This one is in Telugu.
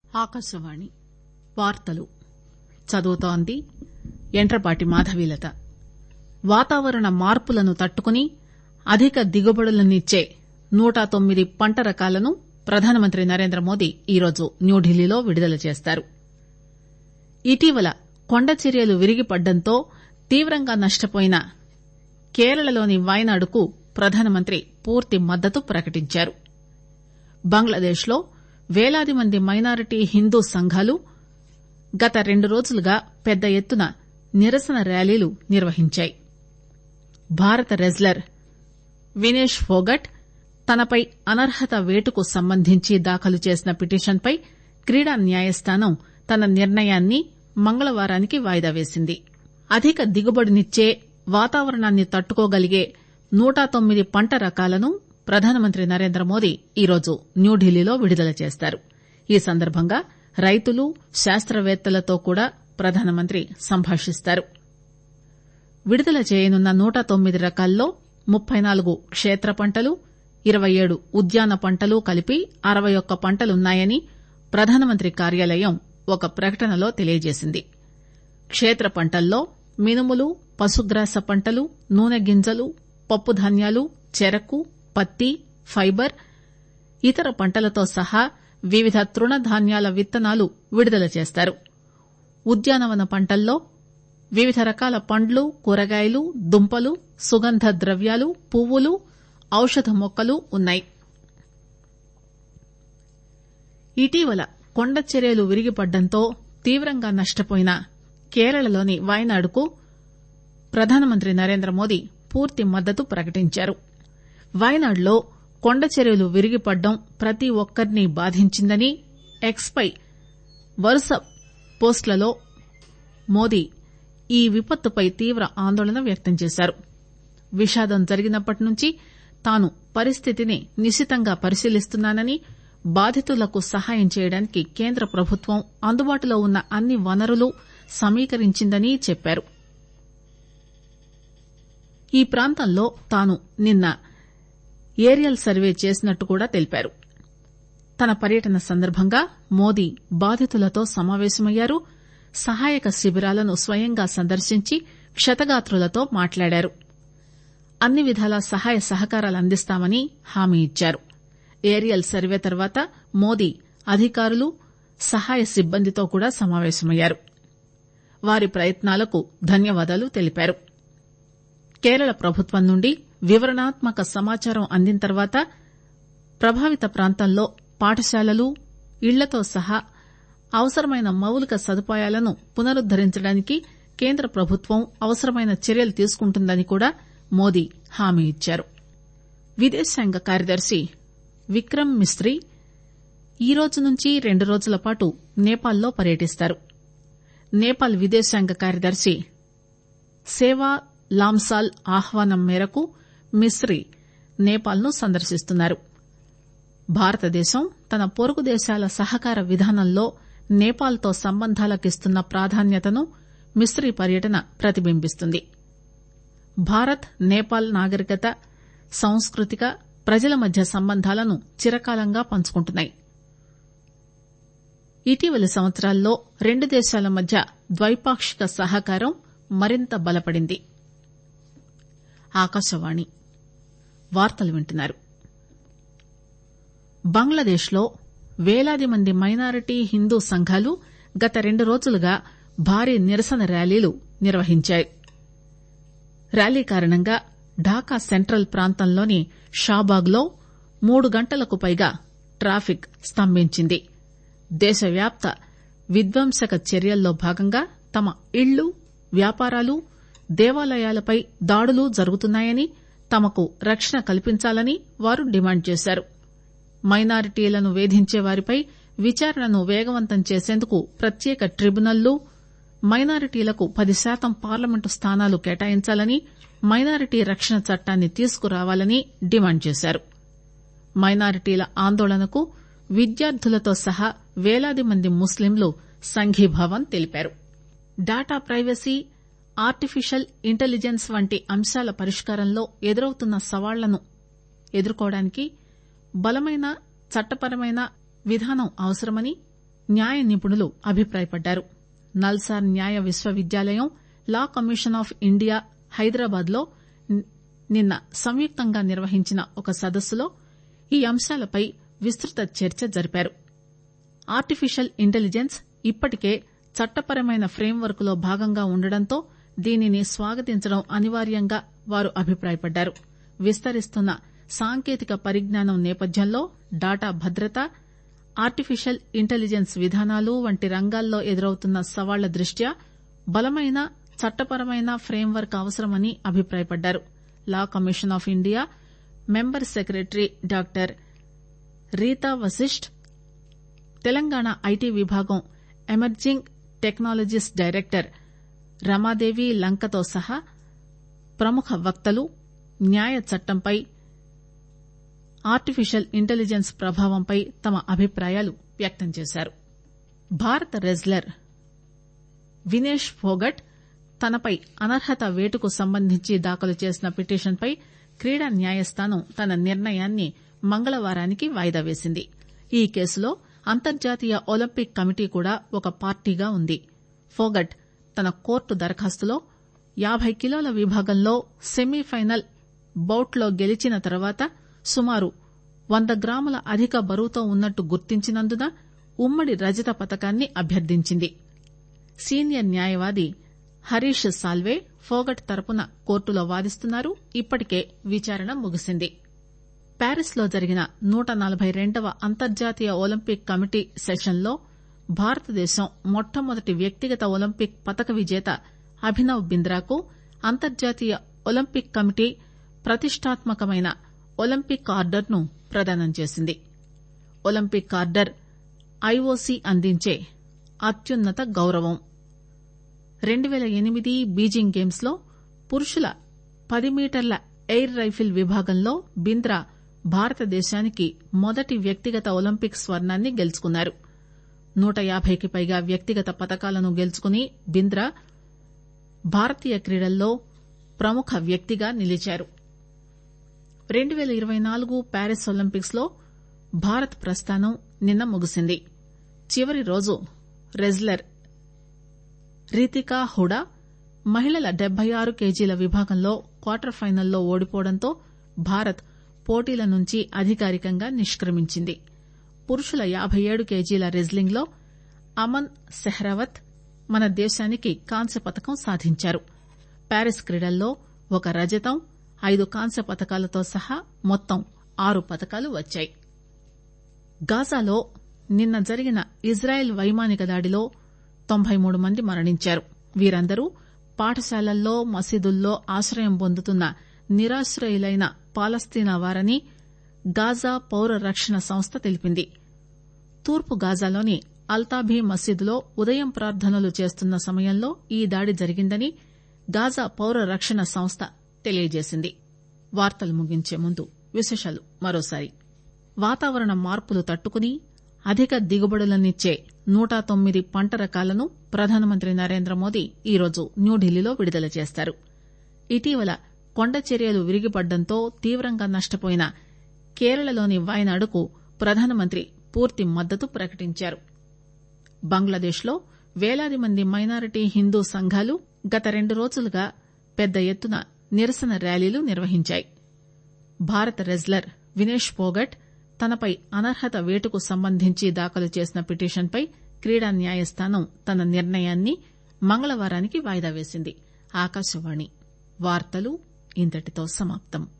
ఆకాశవాణి వార్తలు చదువుతోంది యంట్రపాటి మాధవీలత వాతావరణ మార్పులను తట్టుకుని అధిక దిగుబడులనిచ్చే నూట తొమ్మిది పంట రకాలను ప్రధానమంత్రి నరేంద్రమోదీ ఈరోజు న్యూఢిల్లీలో విడుదల చేస్తారు ఇటీవల కొండచర్యలు విరిగిపడ్డంతో తీవ్రంగా నష్టపోయిన కేరళలోని వయనాడుకు ప్రధానమంత్రి పూర్తి మద్దతు ప్రకటించారు బంగ్లాదేశ్ లో పేలాది మంది మైనారిటీ హిందూ సంఘాలు గత రెండు రోజులుగా పెద్ద ఎత్తున నిరసన ర్యాలీలు నిర్వహించాయి భారత రెజ్లర్ వినేష్ ఫోగట్ తనపై అనర్హత వేటుకు సంబంధించి దాఖలు చేసిన పిటిషన్పై క్రీడా న్యాయస్థానం తన నిర్ణయాన్ని మంగళవారానికి వాయిదా వేసింది అధిక దిగుబడినిచ్చే వాతావరణాన్ని తట్టుకోగలిగే నూట తొమ్మిది పంట రకాలను ప్రధానమంత్రి నరేంద్రమోదీ ఈరోజు న్యూఢిల్లీలో విడుదల చేస్తారు ఈ సందర్భంగా రైతులు శాస్తవేత్తలతో కూడా ప్రధానమంత్రి సంభాషిస్తారు విడుదల చేయనున్న నూట తొమ్మిది రకాల్లో ముప్పై నాలుగు కేత్ర పంటలు ఇరవై ఏడు ఉద్యాన పంటలు కలిపి అరవై ఒక్క పంటలున్నాయని ప్రధానమంత్రి కార్యాలయం ఒక ప్రకటనలో తెలియజేసింది కేత్ర పంటల్లో మినుములు పశుగ్రాస పంటలు నూనె గింజలు పప్పుధాన్యాలు చెరకు పత్తి ఫైబర్ ఇతర పంటలతో సహా వివిధ తృణధాన్యాల విత్తనాలు విడుదల చేస్తారు ఉద్యానవన పంటల్లో వివిధ రకాల పండ్లు కూరగాయలు దుంపలు సుగంధ ద్రవ్యాలు పువ్వులు ఔషధ మొక్కలు ఉన్నాయి ఇటీవల కొండచర్యలు విరిగిపడ్డంతో తీవ్రంగా నష్టపోయిన కేరళలోని వయనాడుకు ప్రధానమంత్రి నరేంద్రమోదీ పూర్తి మద్దతు ప్రకటించారు వయనాడులో కొండచర్యలు విరిగిపడ్డం ప్రతి ఒక్కరినీ బాధించిందని ఎక్స్ పై వరుస పోస్టులలో మోదీ ఈ విపత్తుపై తీవ్ర ఆందోళన వ్యక్తం చేశారు విషాదం జరిగినప్పటి నుంచి తాను పరిస్థితిని నిశితంగా పరిశీలిస్తున్నానని బాధితులకు సహాయం చేయడానికి కేంద్ర ప్రభుత్వం అందుబాటులో ఉన్న అన్ని వనరులు సమీకరించిందని చెప్పారు ఈ ప్రాంతంలో తాను నిన్న ఏరియల్ సర్వే చేసినట్టు కూడా తెలిపారు తన పర్యటన సందర్భంగా మోదీ బాధితులతో సమావేశమయ్యారు సహాయక శిబిరాలను స్వయంగా సందర్శించి క్షతగాత్రులతో మాట్లాడారు అన్ని విధాల సహాయ సహకారాలు అందిస్తామని హామీ ఇచ్చారు ఏరియల్ సర్వే తర్వాత మోదీ అధికారులు సహాయ సిబ్బందితో కూడా సమావేశమయ్యారు వారి ప్రయత్నాలకు ధన్యవాదాలు తెలిపారు కేరళ ప్రభుత్వం నుండి వివరణాత్మక సమాచారం అందిన తర్వాత ప్రభావిత ప్రాంతంలో పాఠశాలలు ఇళ్లతో సహా అవసరమైన మౌలిక సదుపాయాలను పునరుద్దరించడానికి కేంద్ర ప్రభుత్వం అవసరమైన చర్యలు తీసుకుంటుందని కూడా మోదీ హామీ ఇచ్చారు విదేశాంగ కార్యదర్శి విక్రమ్ మిస్తి ఈ రోజు నుంచి రెండు రోజుల పాటు నేపాల్లో పర్యటిస్తారు నేపాల్ విదేశాంగ కార్యదర్శి సేవా లాంసాల్ ఆహ్వానం మేరకు మిస్తి నేపాల్ ను సందర్శిస్తున్నారు భారతదేశం తన పొరుగు దేశాల సహకార విధానంలో నేపాల్ తో సంబంధాలకిస్తున్న ప్రాధాన్యతను మిస్తి పర్యటన ప్రతిబింబిస్తుంది భారత్ నేపాల్ నాగరికత సాంస్కృతిక ప్రజల మధ్య సంబంధాలను చిరకాలంగా పంచుకుంటున్నాయి ఇటీవలి సంవత్సరాల్లో రెండు దేశాల మధ్య ద్వైపాక్షిక సహకారం మరింత బలపడింది ఆకాశవాణి వార్తలు వింటున్నారు బంగ్లాదేశ్ లో పేలాది మంది మైనారిటీ హిందూ సంఘాలు గత రెండు రోజులుగా భారీ నిరసన ర్యాలీలు నిర్వహించాయి ర్యాలీ కారణంగా ఢాకా సెంట్రల్ ప్రాంతంలోని షాబాగ్ లో మూడు గంటలకు పైగా ట్రాఫిక్ స్తంభించింది దేశవ్యాప్త విధ్వంసక చర్యల్లో భాగంగా తమ ఇళ్లు వ్యాపారాలు దేవాలయాలపై దాడులు జరుగుతున్నాయని తమకు రక్షణ కల్పించాలని వారు డిమాండ్ చేశారు మైనారిటీలను వేధించే వారిపై విచారణను వేగవంతం చేసేందుకు ప్రత్యేక ట్రిబ్యునళ్లు మైనారిటీలకు పది శాతం పార్లమెంటు స్థానాలు కేటాయించాలని మైనారిటీ రక్షణ చట్టాన్ని తీసుకురావాలని డిమాండ్ చేశారు మైనారిటీల ఆందోళనకు విద్యార్థులతో సహా పేలాది మంది ముస్లింలు సంఘీభావం తెలిపారు డాటా ప్రైవసీ ఆర్టిఫిషియల్ ఇంటెలిజెన్స్ వంటి అంశాల పరిష్కారంలో ఎదురవుతున్న సవాళ్లను ఎదుర్కోవడానికి బలమైన చట్టపరమైన విధానం అవసరమని న్యాయ నిపుణులు అభిప్రాయపడ్డారు నల్సార్ న్యాయ విశ్వవిద్యాలయం law commission of India Hyderabad లో నిన్న సంయుక్తంగా నిర్వహించిన ఒక సదస్సులో ఈ అంశాలపై విస్తృత చర్చ జరిపారు ఆర్టిఫిషియల్ ఇంటెలిజెన్స్ ఇప్పటికే చట్టపరమైన ఫ్రేంవర్క్ లో భాగంగా ఉండడంతో దీనిని స్వాగతించడం అనివార్యంగా వారు అభిప్రాయపడ్డారు విస్తరిస్తున్న సాంకేతిక పరిజ్ఞానం నేపథ్యంలో డాటా భద్రత ఆర్టిఫిషియల్ ఇంటెలిజెన్స్ విధానాలు వంటి రంగాల్లో ఎదురవుతున్న సవాళ్ల దృష్ట్యా బలమైన చట్టపరమైన ఫ్రేంవర్క్ అవసరమని అభిప్రాయపడ్డారు law commission of India member secretary doctor Rita Vashisht Telangana IT విభాగం ఎమర్జింగ్ టెక్నాలజీస్ డైరెక్టర్ రమాదేవి లంకతో సహా ప్రముఖ వక్తలు న్యాయ చట్టంపై ఆర్టిఫిషియల్ ఇంటెలిజెన్స్ ప్రభావంపై తమ అభిప్రాయాలు వ్యక్తం చేశారు భారత రెజ్లర్ వినేష్ ఫోగట్ తనపై అనర్హత వేటుకు సంబంధించి దాఖలు చేసిన పిటిషన్పై క్రీడా న్యాయస్థానం తన నిర్ణయాన్ని మంగళవారానికి వాయిదా వేసింది ఈ కేసులో అంతర్జాతీయ ఒలింపిక్ కమిటీ కూడా ఒక పార్టీగా ఉంది ఫోగట్ తన కోర్టు దరఖాస్తులో యాబై కిలోల విభాగంలో సెమీఫైనల్ బౌట్లో గెలిచిన తర్వాత సుమారు వంద గ్రాముల అధిక బరువుతో ఉన్నట్టు గుర్తించినందున ఉమ్మడి రజత పతకాన్ని అభ్యర్థించింది సీనియర్ న్యాయవాది హరీష్ సాల్వే ఫోగట్ తరపున కోర్టులో వాదిస్తున్నారు ఇప్పటికే విచారణ ముగిసింది ప్యారిస్ లో జరిగిన నూట నలబై రెండవ అంతర్జాతీయ ఒలింపిక్ కమిటీ సెషన్లో భారతదేశం మొట్టమొదటి వ్యక్తిగత ఒలింపిక్ పతక విజేత అభినవ్ బింద్రాకు అంతర్జాతీయ ఒలింపిక్ కమిటీ ప్రతిష్టాత్మకమైన ఒలింపిక్ ఆర్డర్ను ప్రదానం చేసింది ఒలింపిక్ ఆర్డర్ ఐఓసీ అందించే అత్యున్నత గౌరవం రెండు పేల ఎనిమిది బీజింగ్ గేమ్స్ లో పురుషుల పది మీటర్ల ఎయిర్ రైఫిల్ విభాగంలో బింద్రా భారతదేశానికి మొదటి వ్యక్తిగత ఒలింపిక్ స్వర్ణాన్ని గెలుచుకున్నారు నూట యాబైకి పైగా వ్యక్తిగత పతకాలను గెలుచుకుని బింద్రా భారతీయ క్రీడల్లో ప్రముఖ వ్యక్తిగా నిలిచారు రెండు పేల ఇరవై నాలుగు ప్యారిస్ ఒలింపిక్స్ లో భారత్ ప్రస్థానం నిన్న ముగిసింది చివరి రోజు రెజ్లర్ రితికా హుడా మహిళల డెబ్బై ఆరు కేజీల విభాగంలో క్వార్టర్ ఫైనల్లో ఓడిపోవడంతో భారత్ పోటీల నుంచి అధికారికంగా నిష్క్రమించింది పురుషుల యాబై ఏడు కేజీల రెజ్లింగ్ లో అమన్ సెహ్రావత్ మన దేశానికి కాంస్య పతకం సాధించారు ప్యారిస్ క్రీడల్లో ఒక రజతం ఐదు కాంస్య పతకాలతో సహా మొత్తం ఆరు పతకాలు వచ్చాయి గాజాలో నిన్న జరిగిన ఇజ్రాయెల్ వైమానిక దాడిలో తొంభై మూడు మంది మరణించారు వీరందరూ పాఠశాలల్లో మసీదుల్లో ఆశ్రయం పొందుతున్న నిరాశ్రయులైన పాలస్తీనా వారని గాజా పౌర రక్షణ సంస్థ తెలిపింది తూర్పు గాజాలోని అల్తాబీ మసీదులో ఉదయం ప్రార్థనలు చేస్తున్న సమయంలో ఈ దాడి జరిగిందని గాజా పౌర రక్షణ సంస్థ తెలియజేసింది వార్తలు ముగించే ముందు విశేషాలు మరోసారి వాతావరణ మార్పులు తట్టుకుని అధిక దిగుబడులనిచ్చే నూట తొమ్మిది పంట రకాలను ప్రధానమంత్రి నరేంద్ర మోదీ ఈరోజు న్యూఢిల్లీలో విడుదల చేస్తారు ఇటీవల కొండ చర్యలు విరిగిపడడంతో తీవ్రంగా నష్టపోయిన కేరళలోని వాయనాడుకు ప్రధానమంత్రి పూర్తి మద్దతు ప్రకటించారు బంగ్లాదేశ్ లో వేలాది మంది మైనారిటీ హిందూ సంఘాలు గత రెండు రోజులుగా పెద్ద ఎత్తున నిరసన ర్యాలీలు నిర్వహించాయి భారత రెజ్లర్ వినేష్ పోగట్ తనపై అనర్హత వేటుకు సంబంధించి దాఖలు చేసిన పిటిషన్పై క్రీడా న్యాయస్థానం తన నిర్ణయాన్ని మంగళవారానికి వాయిదా వేసింది ఆకాశవాణి వార్తలు ఇంతటితో సమాప్తం